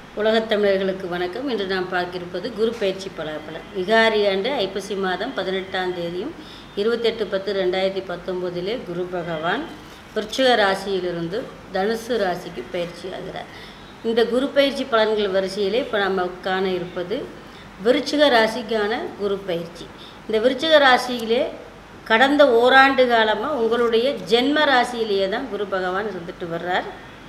உலகத் தமிழர்களுக்கு வணக்கம் இன்று நாம் பார்க்கிருப்பது குரு பயிற்சி பலாபலன் விகாரி ஆண்டு ஐப்பசி மாதம் பதினெட்டாம் தேதியும் இருபத்தெட்டு பத்து ரெண்டாயிரத்தி பத்தொம்போதிலே குரு பகவான் விருச்சிக ராசியிலிருந்து தனுசு ராசிக்கு பயிற்சி ஆகிறார் இந்த குரு பயிற்சி பலன்கள் வரிசையிலே இப்போ நம்ம காண இருப்பது விருச்சிக ராசிக்கான குரு பயிற்சி இந்த விருச்சிக ராசியிலே கடந்த ஓராண்டு காலமாக உங்களுடைய ஜென்ம ராசியிலேயே தான் குரு பகவான் இருந்துட்டு வர்றார்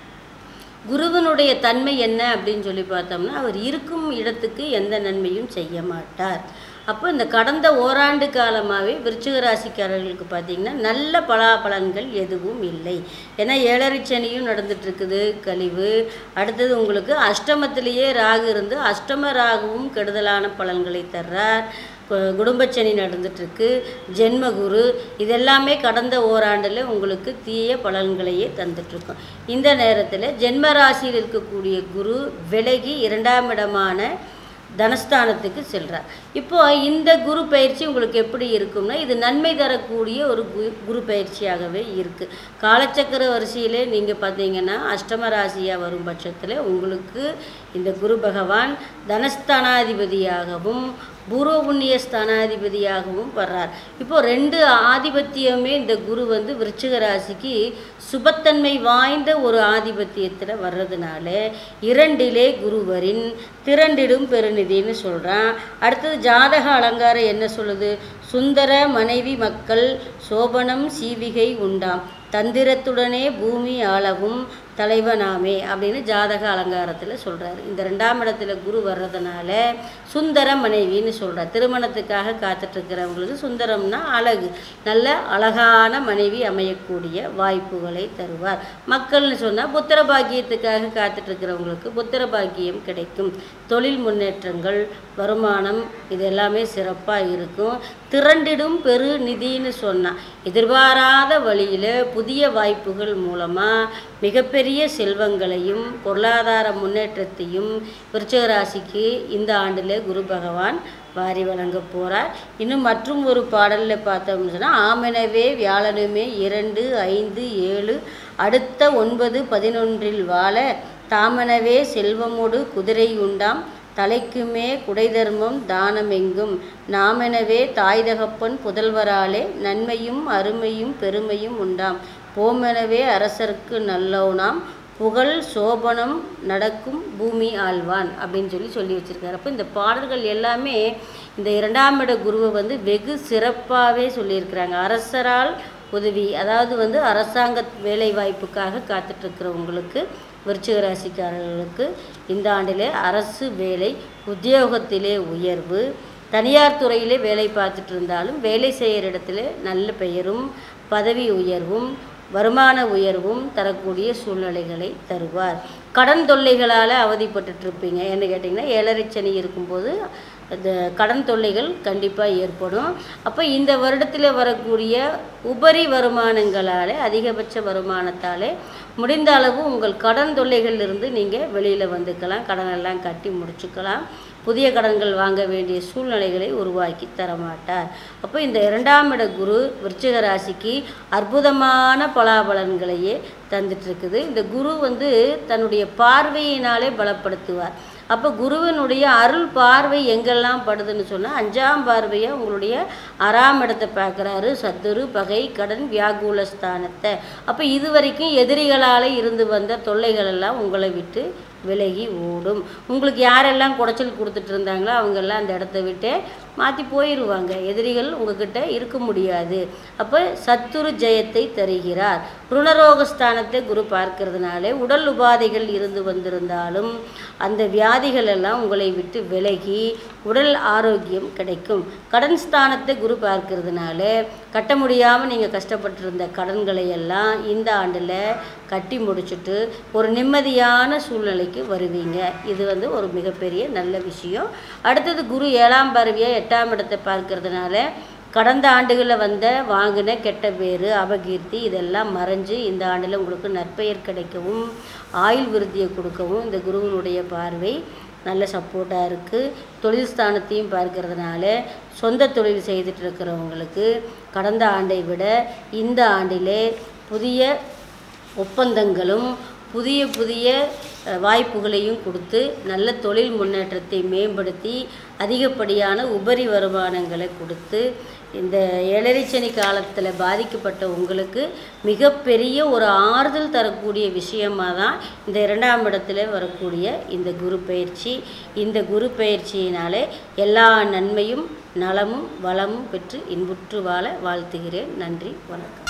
குருவனுடைய தன்மை என்ன அப்படின்னு சொல்லி பார்த்தோம்னா அவர் இருக்கும் இடத்துக்கு எந்த நன்மையும் செய்ய மாட்டார் அப்போ இந்த கடந்த ஓராண்டு காலமாகவே விருச்சிக ராசிக்காரர்களுக்கு பார்த்தீங்கன்னா நல்ல பலாபலன்கள் எதுவும் இல்லை ஏன்னா ஏழரை சனியும் நடந்துட்டு இருக்குது கழிவு அடுத்தது உங்களுக்கு அஷ்டமத்திலேயே ராகு இருந்து அஷ்டம ராகுவும் கெடுதலான பலன்களை தர்றார் கு- குடும்பச்சனி நடந்துட்டுருக்கு ஜென்மகுரு இதெல்லாமே கடந்த ஓராண்டில் உங்களுக்கு தீய பலன்களையே தந்துட்டுருக்கோம் இந்த நேரத்தில் ஜென்ம ராசியில் இருக்கக்கூடிய குரு விலகி இரண்டாம் இடமான தனஸ்தானத்துக்கு செல்றார் இப்போ இந்த குரு பயிற்சி உங்களுக்கு எப்படி இருக்கும்னா இது நன்மை தரக்கூடிய ஒரு கு குரு பயிற்சியாகவே இருக்குது காலச்சக்கர வரிசையிலே நீங்கள் பார்த்தீங்கன்னா அஷ்டம ராசியாக வரும் பட்சத்தில் உங்களுக்கு இந்த குரு பகவான் தனஸ்தானாதிபதியாகவும் பூர்வ புண்ணிய ஸ்தானாதிபதியாகவும் வர்றார் இப்போ ரெண்டு ஆதிபத்தியமே இந்த குரு வந்து விருச்சிக ராசிக்கு சுபத்தன்மை வாய்ந்த ஒரு ஆதிபத்தியத்தில் வர்றதுனால இரண்டிலே குருவரின் திரண்டிடும் பெருநிதின்னு சொல்கிறான் அடுத்தது ஜாதக அலங்காரம் என்ன சொல்லுது சுந்தர மனைவி மக்கள் சோபனம் சீவிகை உண்டாம் தந்திரத்துடனே பூமி ஆளவும் தலைவனாமே அப்படின்னு ஜாதக அலங்காரத்தில் சொல்கிறாரு இந்த ரெண்டாம் இடத்துல குரு வர்றதுனால சுந்தர மனைவின்னு சொல்கிறார் திருமணத்துக்காக காத்துட்ருக்கிறவங்களுக்கு சுந்தரம்னா அழகு நல்ல அழகான மனைவி அமையக்கூடிய வாய்ப்புகளை தருவார் மக்கள்னு சொன்னால் புத்திர பாக்கியத்துக்காக காத்துட்ருக்கிறவங்களுக்கு புத்திர பாக்கியம் கிடைக்கும் தொழில் முன்னேற்றங்கள் வருமானம் இது எல்லாமே சிறப்பாக இருக்கும் திரண்டிடும் பெரு நிதின்னு சொன்னான் எதிர்பாராத வழியில் புதிய வாய்ப்புகள் மூலமாக மிகப்பெரிய செல்வங்களையும் பொருளாதார முன்னேற்றத்தையும் விருச்சிக ராசிக்கு இந்த ஆண்டில் குரு பகவான் வாரி வழங்க போகிறார் இன்னும் மற்றும் ஒரு பாடலில் பார்த்தோம்னு சொன்னால் ஆமெனவே வியாழனுமே இரண்டு ஐந்து ஏழு அடுத்த ஒன்பது பதினொன்றில் வாழ தாமெனவே செல்வமோடு குதிரை உண்டாம் தலைக்குமே குடை தர்மம் தானமெங்கும் நாமெனவே தாய் தகப்பன் புதல்வராலே நன்மையும் அருமையும் பெருமையும் உண்டாம் போமெனவே அரசருக்கு நல்லோனாம் புகழ் சோபனம் நடக்கும் பூமி ஆழ்வான் அப்படின்னு சொல்லி சொல்லி வச்சிருக்காரு அப்போ இந்த பாடல்கள் எல்லாமே இந்த இரண்டாம் இட குருவை வந்து வெகு சிறப்பாகவே சொல்லியிருக்கிறாங்க அரசரால் உதவி அதாவது வந்து அரசாங்க வேலை வாய்ப்புக்காக காத்துட்ருக்கிறவங்களுக்கு விருச்சிக ராசிக்காரர்களுக்கு இந்த ஆண்டிலே அரசு வேலை உத்தியோகத்திலே உயர்வு தனியார் துறையிலே வேலை பார்த்துட்டு இருந்தாலும் வேலை செய்கிற இடத்துல நல்ல பெயரும் பதவி உயர்வும் வருமான உயர்வும் தரக்கூடிய சூழ்நிலைகளை தருவார் கடன் தொல்லைகளால் அவதிப்பட்டுட்டு இருப்பீங்க என்ன கேட்டிங்கன்னா ஏழரை சனி இருக்கும்போது இந்த கடன் தொல்லைகள் கண்டிப்பாக ஏற்படும் அப்போ இந்த வருடத்தில் வரக்கூடிய உபரி வருமானங்களால் அதிகபட்ச வருமானத்தாலே முடிந்த அளவு உங்கள் கடன் தொல்லைகளிலிருந்து நீங்கள் வெளியில் வந்துக்கலாம் கடனெல்லாம் கட்டி முடிச்சுக்கலாம் புதிய கடன்கள் வாங்க வேண்டிய சூழ்நிலைகளை உருவாக்கி தரமாட்டார் அப்போ இந்த இரண்டாம் இட குரு விருச்சிக ராசிக்கு அற்புதமான பலாபலன்களையே தந்துட்டுருக்குது இந்த குரு வந்து தன்னுடைய பார்வையினாலே பலப்படுத்துவார் அப்போ குருவினுடைய அருள் பார்வை எங்கெல்லாம் படுதுன்னு சொன்னால் அஞ்சாம் பார்வையை உங்களுடைய ஆறாம் இடத்தை பார்க்குறாரு சத்துரு பகை கடன் வியாகுல ஸ்தானத்தை அப்போ இது வரைக்கும் எதிரிகளால் இருந்து வந்த தொல்லைகள் எல்லாம் உங்களை விட்டு விலகி ஓடும் உங்களுக்கு யாரெல்லாம் குடைச்சல் கொடுத்துட்டு இருந்தாங்களோ அவங்கெல்லாம் அந்த இடத்த விட்டு மாற்றி போயிடுவாங்க எதிரிகள் உங்ககிட்ட இருக்க முடியாது அப்போ சத்துரு ஜெயத்தை தருகிறார் ருணரோகஸ்தானத்தை குரு பார்க்கறதுனால உடல் உபாதைகள் இருந்து வந்திருந்தாலும் அந்த வியாதிகள் எல்லாம் உங்களை விட்டு விலகி உடல் ஆரோக்கியம் கிடைக்கும் கடன் ஸ்தானத்தை குரு பார்க்கறதுனால கட்ட முடியாமல் நீங்கள் கஷ்டப்பட்டிருந்த கடன்களை எல்லாம் இந்த ஆண்டில் கட்டி முடிச்சுட்டு ஒரு நிம்மதியான சூழ்நிலைக்கு வருவீங்க இது வந்து ஒரு மிகப்பெரிய நல்ல விஷயம் அடுத்தது குரு ஏழாம் பார்வையாக எட்டாம் இடத்தை பார்க்கறதுனால கடந்த ஆண்டுகளில் வந்த வாங்கின கெட்ட பேர் அபகீர்த்தி இதெல்லாம் மறைஞ்சு இந்த ஆண்டில் உங்களுக்கு நற்பெயர் கிடைக்கவும் ஆயுள் விருத்தியை கொடுக்கவும் இந்த குருவினுடைய பார்வை நல்ல சப்போர்ட்டாக இருக்குது தொழில் ஸ்தானத்தையும் பார்க்கறதுனால சொந்த தொழில் செய்துட்டு இருக்கிறவங்களுக்கு கடந்த ஆண்டை விட இந்த ஆண்டிலே புதிய ஒப்பந்தங்களும் புதிய புதிய அஹ், வாய்ப்புகளையும் கொடுத்து நல்ல தொழில் முன்னேற்றத்தை மேம்படுத்தி அதிகப்படியான உபரி வருமானங்களை கொடுத்து இந்த ஏழரைச்சனி காலத்தில் பாதிக்கப்பட்ட உங்களுக்கு மிகப்பெரிய ஒரு ஆறுதல் தரக்கூடிய விஷயமாக தான் இந்த இரண்டாம் இடத்துல வரக்கூடிய இந்த குரு பயிற்சி இந்த குரு பயிற்சியினாலே எல்லா நன்மையும் நலமும் வளமும் பெற்று இன்புற்று வாழ வாழ்த்துகிறேன் நன்றி வணக்கம்